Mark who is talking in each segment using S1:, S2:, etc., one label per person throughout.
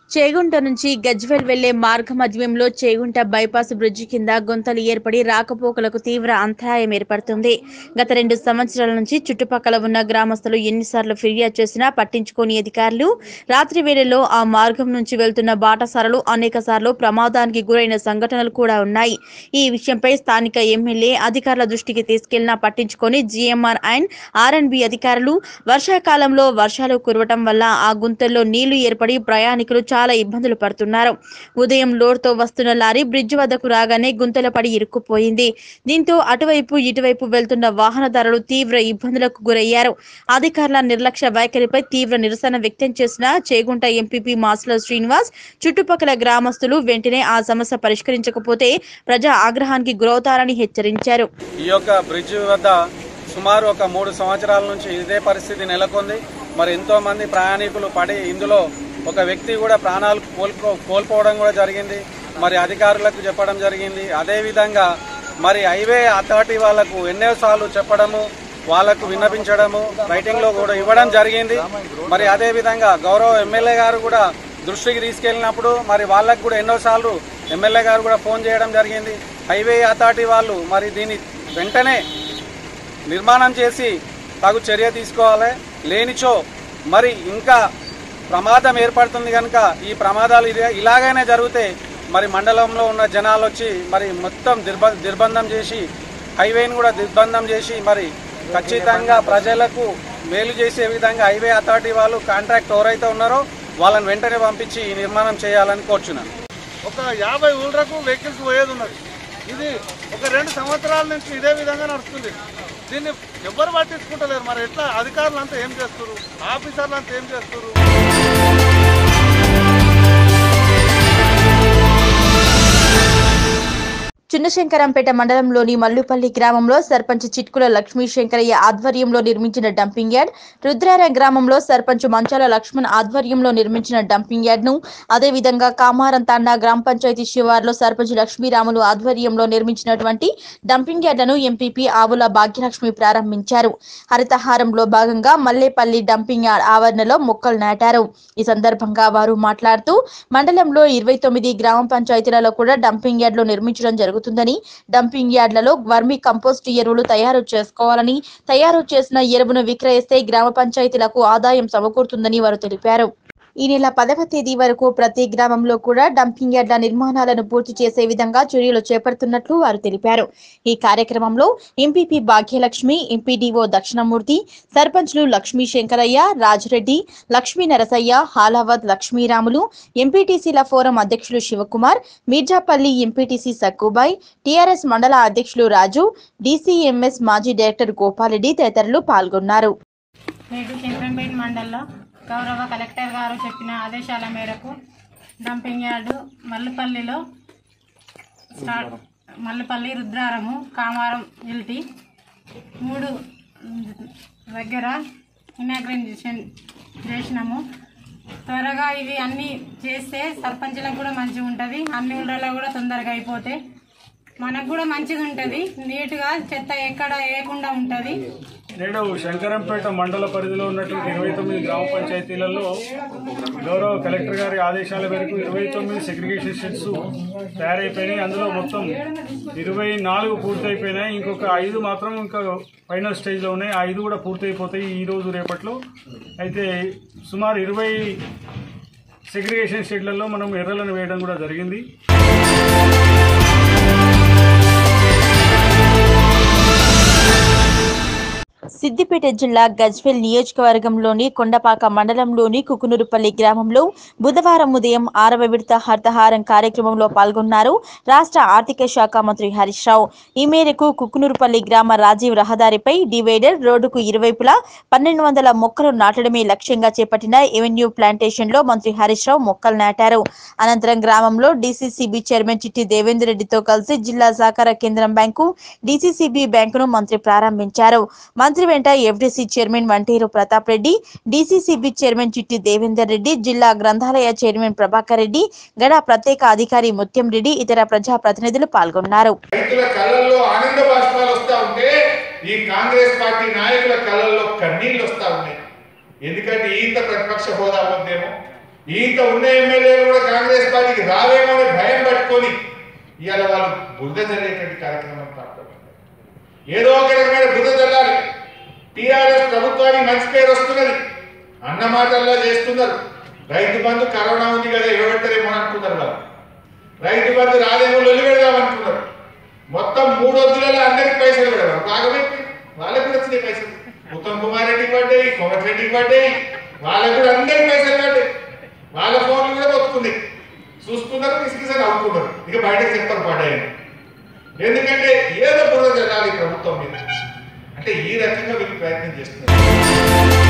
S1: చేగుంట నుంచి గజ్వెల్ వెళ్లే మార్గ మధ్యంలో చేగుంట బైపాస్ బ్రిడ్జి కింద గుంతలు ఏర్పడి రాకపోకలకు తీవ్ర అంతరాయం ఏర్పడుతుంది గత రెండు సంవత్సరాల నుంచి చుట్టుపక్కల ఉన్న గ్రామస్తులు ఎన్నిసార్లు ఫిర్యాదు చేసినా పట్టించుకోని అధికారులు రాత్రి వేళల్లో ఆ మార్గం నుంచి వెళ్తున్న బాటసారులు అనేక సార్లు ప్రమాదానికి గురైన సంఘటనలు కూడా ఉన్నాయి ఈ విషయంపై స్థానిక ఎమ్మెల్యే అధికారుల దృష్టికి తీసుకెళ్లినా పట్టించుకొని జీఎంఆర్ అండ్ ఆర్ఎండ్బి అధికారులు వర్షాకాలంలో వర్షాలు కురవటం వల్ల ఆ గుంతల్లో నీళ్లు ఏర్పడి ప్రయాణికులు చాలా ఇబ్బందులు పడుతున్నారు ఉదయం లోడ్తో వస్తున్న లారీ బ్రిడ్జ్ వద్దకు రాగానే గుంతల పడి ఇరుక్కుపోయింది దీంతో అటువైపు ఇటువైపు వెళ్తున్న వాహనదారులు తీవ్ర ఇబ్బందులకు గురయ్యారు అధికారుల నిర్లక్ష్య వైఖరిపై తీవ్ర నిరసన వ్యక్తం చేసిన చేగుంట ఎంపీపీ మాసుల శ్రీనివాస్ చుట్టుపక్కల గ్రామస్తులు వెంటనే ఆ సమస్య పరిష్కరించకపోతే ప్రజా ఆగ్రహానికి గురవుతారని హెచ్చరించారు
S2: ఈ యొక్క బ్రిడ్జ్ వద్ద సుమారు ఒక మూడు సంవత్సరాల నుంచి ఇదే పరిస్థితి నెలకొంది మరి ఎంతో మంది ప్రయాణికులు పడి ఇందులో ఒక వ్యక్తి కూడా ప్రాణాలు కోల్పో కోల్పోవడం కూడా జరిగింది మరి అధికారులకు చెప్పడం జరిగింది అదేవిధంగా మరి హైవే అథారిటీ వాళ్ళకు ఎన్నోసార్లు చెప్పడము వాళ్ళకు విన్నపించడము రైటింగ్లో కూడా ఇవ్వడం జరిగింది మరి అదేవిధంగా గౌరవ ఎమ్మెల్యే గారు కూడా దృష్టికి తీసుకెళ్ళినప్పుడు మరి వాళ్ళకు కూడా ఎన్నోసార్లు ఎమ్మెల్యే గారు కూడా ఫోన్ చేయడం జరిగింది హైవే అథారిటీ వాళ్ళు మరి దీన్ని వెంటనే నిర్మాణం చేసి తగు చర్య తీసుకోవాలి లేనిచో మరి ఇంకా ప్రమాదం ఏర్పడుతుంది కనుక ఈ ప్రమాదాలు ఇదే- ఇలాగైనా జరిగితే మరి మండలంలో ఉన్న జనాలు వచ్చి మరి మొత్తం దిర్బ దిర్బంధం చేసి హైవేని కూడా దిగ్బంధం చేసి మరి ఖచ్చితంగా ప్రజలకు మేలు చేసే విధంగా హైవే అథారిటీ వాళ్ళు కాంట్రాక్ట్ ఎవరైతే ఉన్నారో వాళ్ళని వెంటనే పంపించి ఈ నిర్మాణం చేయాలని కోరుచున్నాను
S3: ఒక యాభై ఊళ్ళకు వెహికల్స్ పోయేది ఉన్నది ఇది ఒక రెండు సంవత్సరాల నుంచి ఇదే విధంగా నడుస్తుంది దీన్ని ఎవ్వరు పట్టించుకుంటలేరు మరి ఎట్లా అధికారులు అంతా ఏం చేస్తారు ఆఫీసర్లు అంతా ఏం చేస్తారు
S1: చిన్నశంకరంపేట మండలంలోని మల్లుపల్లి గ్రామంలో సర్పంచ్ చిట్కుల లక్ష్మీ శంకరయ్య ఆధ్వర్యంలో నిర్మించిన డంపింగ్ యార్డ్ రుద్రారం గ్రామంలో సర్పంచ్ మంచాల లక్ష్మణ్ ఆధ్వర్యంలో నిర్మించిన డంపింగ్ యార్డ్ ను అదేవిధంగా కామారం తాండా గ్రామ పంచాయతీ శివార్లో సర్పంచ్ లక్ష్మీరాములు ఆధ్వర్యంలో నిర్మించినటువంటి డంపింగ్ యార్డును ఎంపీపీ ఆవుల భాగ్యలక్ష్మి ప్రారంభించారు హరితహారంలో భాగంగా మల్లేపల్లి డంపింగ్ యార్డ్ ఆవరణలో మొక్కలు నాటారు ఈ సందర్భంగా వారు మాట్లాడుతూ మండలంలో ఇరవై తొమ్మిది గ్రామ పంచాయతీలలో కూడా డంపింగ్ యార్డులు నిర్మించడం జరుగుతుందని డంపింగ్ యార్డులలో వర్మి కంపోస్ట్ ఎరువులు తయారు చేసుకోవాలని తయారు చేసిన ఎరువును విక్రయిస్తే గ్రామ పంచాయతీలకు ఆదాయం సమకూరుతుందని వారు తెలిపారు ఈ నెల పదవ తేదీ వరకు ప్రతి గ్రామంలో కూడా డంపింగ్ యార్డ్ల నిర్మాణాలను పూర్తి చేసే విధంగా చర్యలు చేపడుతున్నట్లు వారు తెలిపారు ఈ కార్యక్రమంలో ఎంపీపీ భాగ్యలక్ష్మి ఎంపీడీఓ దక్షిణమూర్తి సర్పంచ్లు లక్ష్మీ శంకరయ్య రాజరెడ్డి లక్ష్మీ నరసయ్య హాలావత్ లక్ష్మీరాములు ఎంపీటీసీల ఫోరం అధ్యక్షులు శివకుమార్ మీర్జాపల్లి ఎంపీటీసీ సక్కుబాయ్ టీఆర్ఎస్ మండల అధ్యక్షులు రాజు డీసీఎంఎస్ మాజీ డైరెక్టర్ గోపాలరెడ్డి తదితరులు పాల్గొన్నారు
S4: నేడు చంద్రంపేట మండలంలో గౌరవ కలెక్టర్ గారు చెప్పిన ఆదేశాల మేరకు డంపింగ్ యార్డు మల్లుపల్లిలో స్టార్ట్ మల్లుపల్లి రుద్రారము కామారం ఎల్టి మూడు దగ్గర ఇనాగ్రేషన్ చేసినాము త్వరగా ఇవి అన్నీ చేస్తే సర్పంచ్లకు కూడా మంచిగా ఉంటుంది అన్ని ఊళ్ళలో కూడా తొందరగా అయిపోతే మనకు కూడా మంచిగా ఉంటుంది నీట్గా చెత్త ఎక్కడ వేయకుండా ఉంటుంది
S5: నేడు శంకరంపేట మండల పరిధిలో ఉన్నటువంటి ఇరవై తొమ్మిది గ్రామ పంచాయతీలలో గౌరవ కలెక్టర్ గారి ఆదేశాల మేరకు ఇరవై తొమ్మిది సెగ్రిగేషన్ షెడ్స్ తయారైపోయినాయి అందులో మొత్తం ఇరవై నాలుగు పూర్తయిపోయినాయి ఇంకొక ఐదు మాత్రం ఇంకా ఫైనల్ స్టేజ్లో ఉన్నాయి ఆ ఐదు కూడా పూర్తయిపోతాయి ఈ రోజు రేపట్లో అయితే సుమారు ఇరవై సెగ్రిగేషన్ షెడ్లలో మనం ఎర్రలను వేయడం కూడా జరిగింది
S1: సిద్దిపేట జిల్లా గజ్వెల్ నియోజకవర్గంలోని కొండపాక మండలంలోని కుకునూరుపల్లి గ్రామంలో బుధవారం ఉదయం ఆరవ విడత హర్తహారం కార్యక్రమంలో పాల్గొన్నారు రాష్ట్ర ఆర్థిక శాఖ మంత్రి హరీష్ రావు ఈ మేరకు కుకునూరుపల్లి గ్రామ రాజీవ్ రహదారిపై డివైడర్ రోడ్డుకు ఇరువైపులా పన్నెండు వందల మొక్కలు నాటడమే లక్ష్యంగా చేపట్టిన ఎవెన్యూ ప్లాంటేషన్ లో మంత్రి హరీష్ రావు మొక్కలు నాటారు అనంతరం గ్రామంలో డీసీసీబీ చైర్మన్ చిట్టి దేవేందర్ రెడ్డితో కలిసి జిల్లా సహకార కేంద్రం బ్యాంకు డీసీసీబీ బ్యాంకును మంత్రి ప్రారంభించారు మంత్రి వెంట FDC chairman Vanteru Pratap Reddy DCCB chairman Chitti Devender Reddy జిల్లా గ్రంథాలయ చైర్మన్ ప్రభాకర్ రెడ్డి గడ ప్రత్యేక అధికారి ముత్యం రెడ్డి ఇతర ప్రజా ప్రతినిధులు పాల్గొన్నారు
S6: రైతుల కళ్ళల్లో ఆనంద బాష్పాలు వస్తా ఉంటే ఈ కాంగ్రెస్ పార్టీ నాయకుల కళ్ళల్లో కన్నీళ్ళు వస్తా ఉన్నాయి ఎందుకంటే ఇంత ప్రతిపక్ష హోదా ఉందేమో ఈత ఉన్న ఎమ్మెల్యేలు కూడా కాంగ్రెస్ పార్టీకి రావేమో అనే భయం పట్టుకొని ఇవాళ వాళ్ళు బురద జల్లేటువంటి కార్యక్రమం పాల్గొన్నారు ఏదో ఒక రకమైన బురద జల్లాలి టీఆర్ఎస్ ప్రభుత్వానికి మంచి పేరు వస్తున్నది అన్న మాటల్లో చేస్తున్నారు రైతు బంధు కరోనా ఉంది కదా ఇవ్వబెట్టరేమో అనుకున్నారు వాళ్ళు రైతు బంధు రాదేమో లొల్లి పెడదామనుకున్నారు మొత్తం మూడు వద్దులలో అందరికి పైసలు పెడదాం కాకపోతే వాళ్ళకి కూడా వచ్చినాయి పైసలు ఉత్తమ్ కుమార్ రెడ్డికి పడ్డాయి కోమటిరెడ్డికి పడ్డాయి వాళ్ళకి కూడా అందరికి పైసలు పడ్డాయి వాళ్ళ ఫోన్లు కూడా మొత్తుకుంది చూసుకున్నారు కిసికిసని నవ్వుకున్నారు ఇక బయటకు చెప్తారు పడ్డాయని ఎందుకంటే ఏదో బురద జరగాలి ఈ ప్రభుత్వం మీద అంటే ఈ రకంగా వీళ్ళు ప్రయత్నం చేస్తున్నారు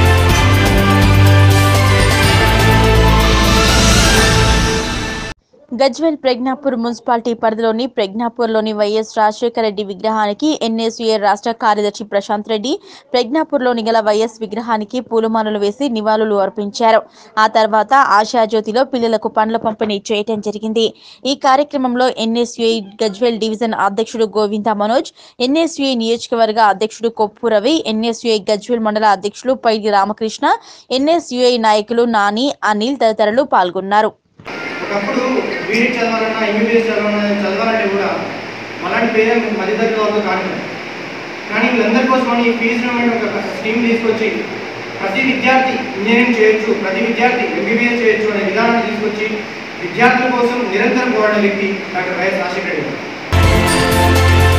S1: గజ్వేల్ ప్రజ్ఞాపూర్ మున్సిపాలిటీ పరిధిలోని ప్రజ్ఞాపూర్లోని వైఎస్ రాజశేఖర రెడ్డి విగ్రహానికి ఎన్ఎస్యుఏ రాష్ట్ర కార్యదర్శి ప్రశాంత్ రెడ్డి ప్రజ్ఞాపూర్లోని గల వైఎస్ విగ్రహానికి పూలమాలలు వేసి నివాళులు అర్పించారు ఆ తర్వాత ఆశాజ్యోతిలో పిల్లలకు పండ్ల పంపిణీ చేయటం జరిగింది ఈ కార్యక్రమంలో ఎన్ఎస్యుఐ గజ్వేల్ డివిజన్ అధ్యక్షుడు గోవింద మనోజ్ ఎన్ఎస్యుఐ నియోజకవర్గ అధ్యక్షుడు కొప్పు రవి ఎన్ఎస్యుఐ గజ్వేల్ మండల అధ్యక్షులు పైడి రామకృష్ణ ఎన్ఎస్యుఐ నాయకులు నాని అనిల్ తదితరులు పాల్గొన్నారు
S7: ఒకప్పుడు బీడీ చదవాలన్నా ఎంబీబీఎస్ చదవాలన్నా చదవాలంటే కూడా అలాంటి పేరెంట్ మధ్యతరగతి వాళ్ళు కాదు కానీ వీళ్ళందరి కోసం ఈ ఫీజు రిమెంట్ ఒక స్కీమ్ తీసుకొచ్చి ప్రతి విద్యార్థి ఇంజనీరింగ్ చేయొచ్చు ప్రతి విద్యార్థి ఎంబీబీఎస్ చేయొచ్చు అనే విధానాన్ని తీసుకొచ్చి విద్యార్థుల కోసం నిరంతరం పోరాడే వ్యక్తి డాక్టర్ వైఎస్ రాజశేఖర రెడ్డి గారు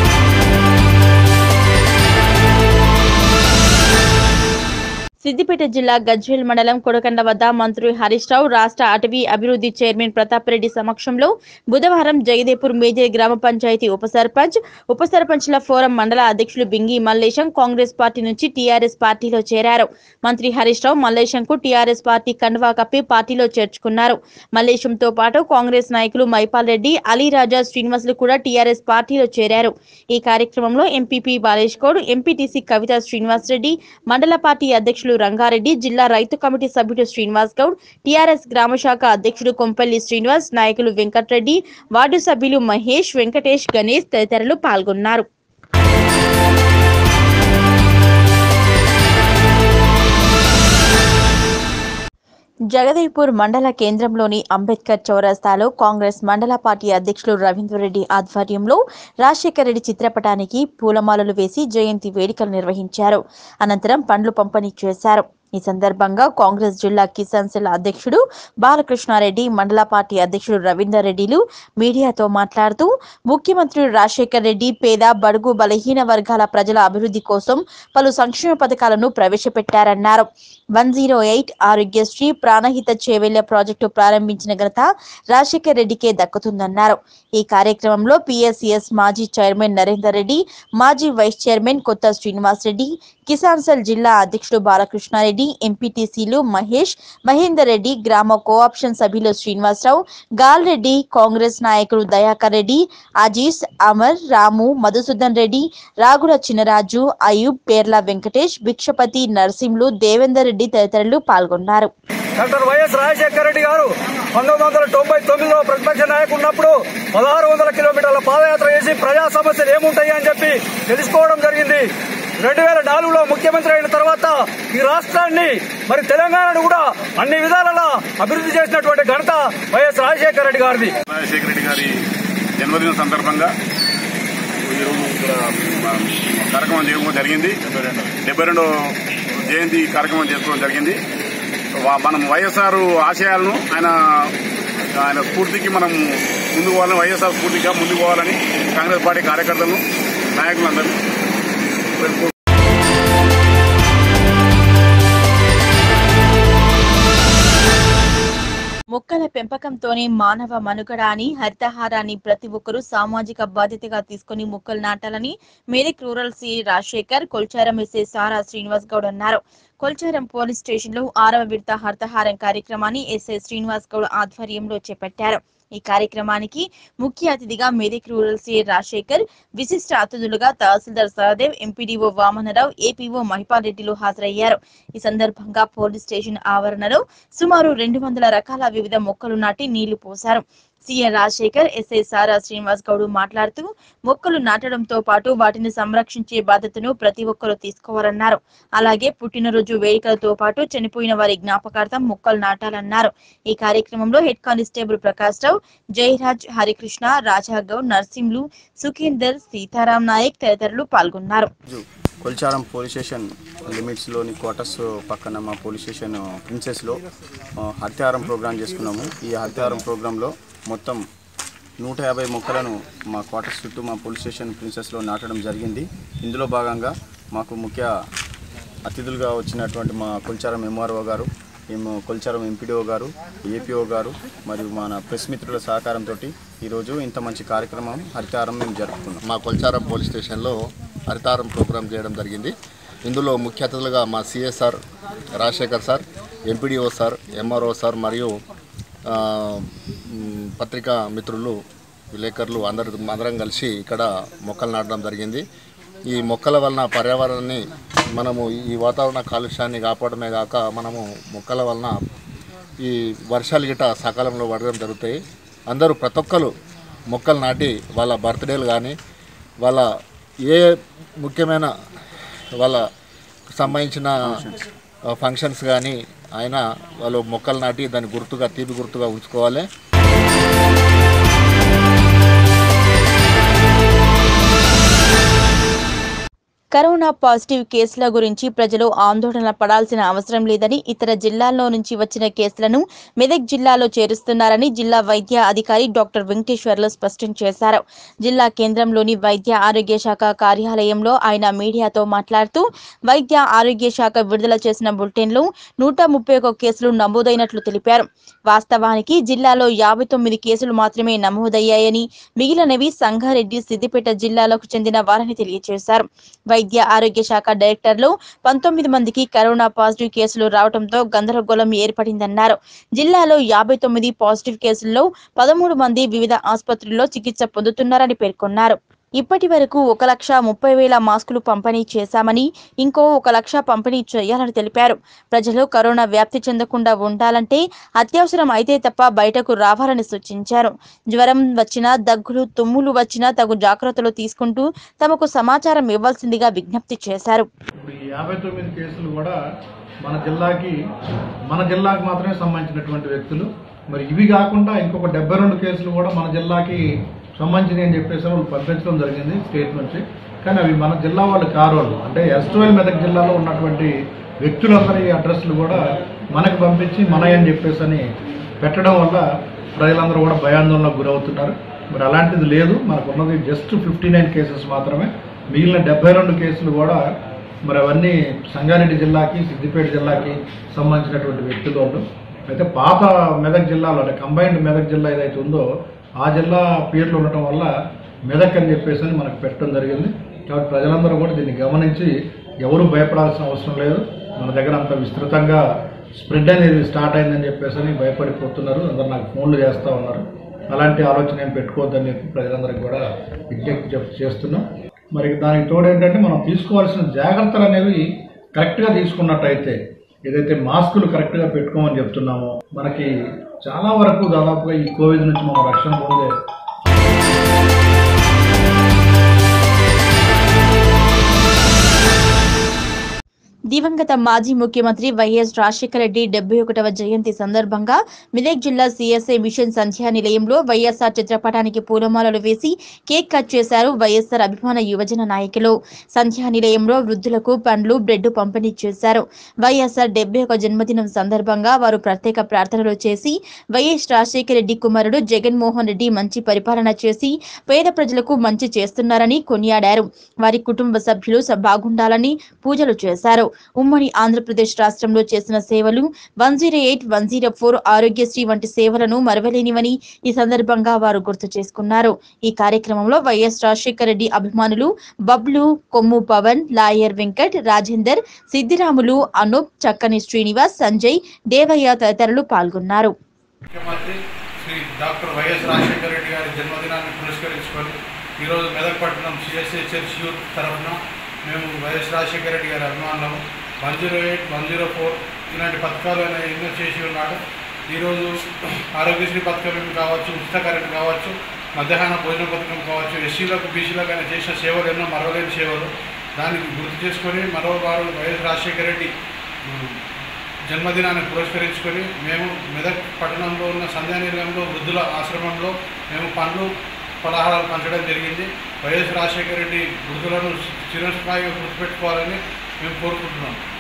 S1: సిద్దిపేట జిల్లా గజ్వేల్ మండలం కొడకండ వద్ద మంత్రి హరీష్ రావు రాష్ట్ర అటవీ అభివృద్ధి చైర్మన్ ప్రతాప్ రెడ్డి సమక్షంలో బుధవారం జగదేపూర్ మేజర్ గ్రామ పంచాయతీ ఉప సర్పంచ్ ఉప సర్పంచ్ల ఫోరం మండల అధ్యక్షులు బింగి మల్లేశం కాంగ్రెస్ పార్టీ నుంచి టీఆర్ఎస్ పార్టీలో చేరారు మంత్రి హరీష్ రావు మల్లేశంకు టీఆర్ఎస్ పార్టీ కండువా కప్పి పార్టీలో చేర్చుకున్నారు మల్లేశంతో పాటు కాంగ్రెస్ నాయకులు మైపాల్ రెడ్డి అలీ రాజా శ్రీనివాసులు కూడా టీఆర్ఎస్ పార్టీలో చేరారు ఈ కార్యక్రమంలో ఎంపీపీ బాలేష్ గౌడ్ ఎంపీటీసీ కవిత శ్రీనివాస్ రెడ్డి మండల పార్టీ అధ్యక్షులు రంగారెడ్డి జిల్లా రైతు కమిటీ సభ్యుడు శ్రీనివాస్ గౌడ్ టీఆర్ఎస్ గ్రామ శాఖ అధ్యక్షుడు కొంపల్లి శ్రీనివాస్ నాయకులు వెంకట్రెడ్డి వార్డు సభ్యులు మహేష్ వెంకటేష్ గణేష్ తదితరులు పాల్గొన్నారు జగదేవ్పూర్ మండల కేంద్రంలోని అంబేద్కర్ చౌరస్తాలో కాంగ్రెస్ మండల పార్టీ అధ్యక్షులు రవీంద్ర రెడ్డి ఆధ్వర్యంలో రాజశేఖర రెడ్డి చిత్రపటానికి పూలమాలలు వేసి జయంతి వేడుకలు నిర్వహించారు అనంతరం పండ్లు పంపిణీ చేశారు ఈ సందర్భంగా కాంగ్రెస్ జిల్లా కిసాన్ సెల్ అధ్యక్షుడు బాలకృష్ణారెడ్డి మండల పార్టీ అధ్యక్షుడు రవీందర్ రెడ్డిలు మీడియాతో మాట్లాడుతూ ముఖ్యమంత్రి రాజశేఖర్ రెడ్డి పేద బడుగు బలహీన వర్గాల ప్రజల అభివృద్ధి కోసం పలు సంక్షేమ పథకాలను ప్రవేశపెట్టారన్నారు one zero eight Aarogyasri Pranahita Chevella project ప్రారంభించిన ఘనత రాజశేఖర్ రెడ్డికే దక్కుతుందన్నారు ఈ కార్యక్రమంలో పిఎస్సిఎస్ మాజీ చైర్మన్ నరేందర్ రెడ్డి మాజీ వైస్ చైర్మన్ కొత్త శ్రీనివాస్ రెడ్డి కిసాన్ సెల్ జిల్లా అధ్యక్షుడు బాలకృష్ణారెడ్డి ఎంపీటీసీలు మహేష్ మహేందర్ రెడ్డి గ్రామ కోఆప్షన్ సభ్యులు శ్రీనివాసరావు గాల్రెడ్డి కాంగ్రెస్ నాయకులు దయాకర్ రెడ్డి అజీజ్ అమర్ రాము మధుసూదన్ రెడ్డి రాగుల చినరాజు అయూబ్ పేర్ల వెంకటేష్ భిక్షపతి నరసింహులు దేవేందర్ రెడ్డి తదితరులు పాల్గొన్నారు
S8: డాక్టర్ వైఎస్ రాజశేఖర రెడ్డి గారు పంతొమ్మిది వందల తొంభై తొమ్మిదిలో ప్రతిపక్ష నాయకుడు ఉన్నప్పుడు పదహారు వందల కిలోమీటర్ల పాదయాత్ర చేసి ప్రజా సమస్యలు ఏముంటాయి అని చెప్పి తెలుసుకోవడం జరిగింది రెండు వేల నాలుగులో ముఖ్యమంత్రి అయిన తర్వాత ఈ రాష్ట్రాన్ని మరి తెలంగాణను కూడా అన్ని విధాలలో అభివృద్ధి చేసినటువంటి ఘనత వైఎస్ రాజశేఖర రెడ్డి గారిది
S9: రాజశేఖర రెడ్డి గారి జన్మదిన సందర్భంగా ఈరోజు ఇక్కడ మా కార్యక్రమం చేయడం జరిగింది డెబ్బై రెండో జయంతి కార్యక్రమం చేసుకోవడం జరిగింది వా- మనం వైఎస్ఆర్ ఆశయాలను ఆయన ఆయన స్ఫూర్తికి మనం ముందుకు పోవాలని వైఎస్ఆర్ స్ఫూర్తిగా ముందుకు పోవాలని కాంగ్రెస్ పార్టీ కార్యకర్తలను నాయకులందరూ కోరుకుంటున్నాను.
S1: మొక్కల పెంపకంతోనే మానవ మనుగడ అని హరితహారాన్ని ప్రతి ఒక్కరూ సామాజిక బాధ్యతగా తీసుకుని మొక్కలు నాటాలని మేరిక్ rural C Rajasekhar Kolcharam SA Sara Srinivas Goud అన్నారు కొల్చారం పోలీస్ స్టేషన్ లో ఆరవ విడత హరితహారం కార్యక్రమాన్ని ఎస్ఐ శ్రీనివాస్ గౌడ్ ఆధ్వర్యంలో చేపట్టారు ఈ కార్యక్రమానికి ముఖ్య అతిథిగా మెదక్ రూరల్ సి రాజశేఖర్ విశిష్ట అతిథులుగా తహసీల్దార్ సహదేవ్ ఎంపీడీఓ వామనరావు ఏపీఓ మహిపాల్ రెడ్డిలు హాజరయ్యారు ఈ సందర్భంగా పోలీస్ స్టేషన్ ఆవరణలో సుమారు రెండు వందల రకాల వివిధ మొక్కలు నాటి నీళ్లు పోశారు సీఎం రాజశేఖర్ ఎస్ఐ సారా శ్రీనివాస్ గౌడ్ మాట్లాడుతూ మొక్కలు నాటడంతో పాటు వాటిని సంరక్షించే బాధ్యతను ప్రతి ఒక్కరూ తీసుకోవాలన్నారు అలాగే పుట్టినరోజు వేడుకలతో పాటు చనిపోయిన వారి జ్ఞాపకార్థం మొక్కలు నాటాలన్నారు ఈ కార్యక్రమంలో హెడ్ కానిస్టేబుల్ ప్రకాష్ రావు జయరాజ్ హరికృష్ణ రాజాగౌడ్ నర్సింలు సుఖేందర్ సీతారాం నాయక్ తదితరులు పాల్గొన్నారు
S10: కొల్చారం పోలీస్ స్టేషన్ లిమిట్స్లోని క్వార్టర్స్ పక్కన మా పోలీస్ స్టేషన్ ప్రిన్సెస్లో ఆ, హత్యారం ప్రోగ్రాం చేసుకున్నాము ఈ హత్యారం ప్రోగ్రాంలో మొత్తం నూట యాభై మొక్కలను మా క్వార్టర్స్ చుట్టూ మా పోలీస్ స్టేషన్ ప్రిన్సెస్లో నాటడం జరిగింది ఇందులో భాగంగా మాకు ముఖ్య అతిథులుగా వచ్చినటువంటి మా కొల్చారం ఎంఆర్ఓ గారు మేము కొల్చారం ఎంపీడీఓ గారు ఏపీఓ గారు మరియు మన ప్రెస్ మిత్రుల సహకారంతో ఈరోజు ఇంత మంచి కార్యక్రమం హరితారం మేము జరుపుకున్నాం
S11: మా కొల్చారం పోలీస్ స్టేషన్లో హరితారం ప్రోగ్రాం చేయడం జరిగింది ఇందులో ముఖ్య అతిథులుగా మా CSR Rajasekhar sir MPDO sir MRO sir మరియు ఆ, మ్, పత్రికా మిత్రులు విలేకరులు అందరు అందరం కలిసి ఇక్కడ మొక్కలు నాటడం జరిగింది ఈ మొక్కల వలన పర్యావరణాన్ని మనము ఈ వాతావరణ కాలుష్యాన్ని కాపాడమే కాక మనము మొక్కల వలన ఈ వర్షాలు గిట సకాలంలో పడడం జరుగుతాయి అందరూ ప్రతి ఒక్కరు మొక్కలు నాటి వాళ్ళ బర్త్డేలు కానీ వాళ్ళ ఏ ముఖ్యమైన వాళ్ళ సంబంధించిన ఆ, ఫంక్షన్స్ కానీ అయినా వాళ్ళు మొక్కలు నాటి దాన్ని గుర్తుగా తీపి గుర్తుగా ఉంచుకోవాలి
S1: కరోనా పాజిటివ్ కేసుల గురించి ప్రజలు ఆందోళన పడాల్సిన అవసరం లేదని ఇతర జిల్లాల్లో నుంచి వచ్చిన కేసులను మెదక్ జిల్లాలో చేరుస్తున్నారని జిల్లా వైద్య అధికారి డాక్టర్ వెంకటేశ్వర్లు స్పష్టం చేశారు జిల్లా కేంద్రంలోని వైద్య ఆరోగ్య శాఖ కార్యాలయంలో ఆయన మీడియాతో మాట్లాడుతూ వైద్య ఆరోగ్య శాఖ విడుదల చేసిన బులెటిన్లో నూట ముప్పై ఒక కేసులు నమోదైనట్లు తెలిపారు వాస్తవానికి జిల్లాలో యాభై తొమ్మిది కేసులు మాత్రమే నమోదయ్యాయని మిగిలినవి సంగారెడ్డి సిద్దిపేట జిల్లాలకు చెందిన వారని తెలియజేశారు వైద్య ఆరోగ్య శాఖ డైరెక్టర్లు పంతొమ్మిది మందికి కరోనా పాజిటివ్ కేసులు రావడంతో గందరగోళం ఏర్పడిందన్నారు జిల్లాలో యాభై తొమ్మిది పాజిటివ్ కేసుల్లో పదమూడు మంది వివిధ ఆసుపత్రుల్లో చికిత్స పొందుతున్నారని పేర్కొన్నారు ఇప్పటి వరకు ఒక లక్ష ముప్పై వేల మాస్కులు పంపిణీ చేశామని ఇంకో ఒక లక్ష పంపిణీ చేయాలని తెలిపారు ప్రజలు కరోనా వ్యాప్తి చెందకుండా ఉండాలంటే అత్యవసరం అయితే తప్ప బయటకు రావాలని సూచించారు జ్వరం వచ్చినా దగ్గులు తుమ్ములు వచ్చినా తగు జాగ్రత్తలు తీసుకుంటూ తమకు సమాచారం ఇవ్వాల్సిందిగా విజ్ఞప్తి చేశారు
S12: ఇప్పుడు ఈ యాభై తొమ్మిది కేసులు కూడా మన జిల్లాకి మన జిల్లాకి మాత్రమే సంబంధించినటువంటి వ్యక్తులు మరి ఇవి కాకుండా ఇంకొక డెబ్బై రెండు కేసులు కూడా మన జిల్లాకి సంబంధించినవి అని చెప్పేసి వాళ్ళు పంపించడం జరిగింది స్టేట్ నుంచి కానీ అవి మన జిల్లా వాళ్ళు కారు వాళ్ళు అంటే ఎస్ట్రోల్ మెదక్ జిల్లాలో ఉన్నటువంటి వ్యక్తులందరి అడ్రస్లు కూడా మనకు పంపించి మనయ్ అని చెప్పేసి అని పెట్టడం వల్ల ప్రజలందరూ కూడా భయాందోళనకు గురవుతున్నారు మరి అలాంటిది లేదు మనకు ఉన్నది జస్ట్ ఫిఫ్టీ నైన్ కేసెస్ మాత్రమే మిగిలిన డెబ్బై రెండు కేసులు కూడా మరి అవన్నీ సంగారెడ్డి జిల్లాకి సిద్దిపేట జిల్లాకి సంబంధించినటువంటి వ్యక్తులు వాళ్ళు అయితే పాత మెదక్ జిల్లాలో అంటే కంబైన్డ్ మెదక్ జిల్లా ఏదైతే ఉందో ఆ జిల్లా పేర్లు ఉండటం వల్ల మెదక్ అని చెప్పేసి అని మనకు పెట్టడం జరిగింది కాబట్టి ప్రజలందరూ కూడా దీన్ని గమనించి ఎవరు భయపడాల్సిన అవసరం లేదు మన దగ్గర అంత విస్తృతంగా స్ప్రెడ్ అనేది స్టార్ట్ అయిందని చెప్పేసి అని భయపడిపోతున్నారు అందరు నాకు ఫోన్లు చేస్తూ ఉన్నారు అలాంటి ఆలోచన ఏం పెట్టుకోవద్దని చెప్పి ప్రజలందరికీ కూడా విజ్ఞప్తి చెప్- చేస్తున్నాం మరి దానికి తోడు ఏంటంటే మనం తీసుకోవాల్సిన జాగ్రత్తలు అనేవి కరెక్ట్గా తీసుకున్నట్టయితే ఏదైతే మాస్కులు కరెక్ట్గా పెట్టుకోమని చెప్తున్నామో మనకి చాలా వరకు దాదాపుగా ఈ కోవిడ్ నుంచి మనం రక్షణ పొందే
S1: దివంగత మాజీ ముఖ్యమంత్రి వైఎస్ రాజశేఖర రెడ్డి డెబ్బై ఒకటవ జయంతి సందర్భంగా మెదక్ జిల్లా సిఎస్ఐ మిషన్ సంధ్యా నిలయంలో వైఎస్ఆర్ చిత్రపటానికి పూలమాలలు వేసి కేక్ కట్ చేశారు వైఎస్ఆర్ అభిమాన యువజన నాయకులు సంధ్యా నిలయంలో వృద్ధులకు పండ్లు బ్రెడ్ పంపిణీ చేశారు వైఎస్ఆర్ డెబ్బై ఒక జన్మదినం సందర్భంగా వారు ప్రత్యేక ప్రార్థనలు చేసి వైఎస్ రాజశేఖర రెడ్డి కుమారుడు జగన్మోహన్ రెడ్డి మంచి పరిపాలన చేసి పేద ప్రజలకు మంచి చేస్తున్నారని కొనియాడారు వారి కుటుంబ సభ్యులు స- బాగుండాలని పూజలు చేశారు ఉమ్మడి ఆంధ్రప్రదేశ్ రాష్ట్రంలో చేసిన సేవలు one zero eight one zero four Aarogyasri వంటి సేవలను మరవలేనివని ఈ సందర్భంగా వారు గుర్తు చేసుకున్నారు ఈ కార్యక్రమంలో వైఎస్ రాజశేఖర రెడ్డి అభిమానులు బబ్లు కొమ్ము పవన్ లాయర్ వెంకట్ రాజేందర్ సిద్దిరాములు అనూప్ చక్కని శ్రీనివాస్ సంజయ్ దేవయ్య తదితరులు పాల్గొన్నారు
S3: ముఖ్యమంత్రి శ్రీ డాక్టర్ వైఎస్ రాజశేఖర రెడ్డి గారి జన్మదినాన్ని పురస్కరించుకొని ఈరోజు మెదక్ పట్టణం సిఎస్హెచ్ఎల్ ష్యూర్ తరఫున మేము వైఎస్ రాజశేఖర రెడ్డి గారి అభిమానులము one zero eight one zero four ఇలాంటి పథకాలు అనేవి ఎన్నో చేసి ఉన్నాడు
S13: ఈరోజు ఆరోగ్యశ్రీ పథకం కావచ్చు ఉచిత కరెంట్ కావచ్చు మధ్యాహ్న భోజన పథకం కావచ్చు ఎస్సీలకు బీసీలకు ఆయన చేసిన సేవలు ఎన్నో మరవలేని సేవలు దానికి గుర్తు చేసుకొని మరో వారు వైఎస్ రాజశేఖర రెడ్డి ఉమ్, జన్మదినాన్ని పురస్కరించుకొని మేము మెదక్ పట్టణంలో ఉన్న సంధ్యానిలయంలో వృద్ధుల ఆశ్రమంలో మేము పండ్లు పలహారాలు పంచడం జరిగింది వైఎస్ రాజశేఖర రెడ్డి వృద్ధులను చిరస్థాయిగా గుర్తుపెట్టుకోవాలని మేము కోరుకుంటున్నాం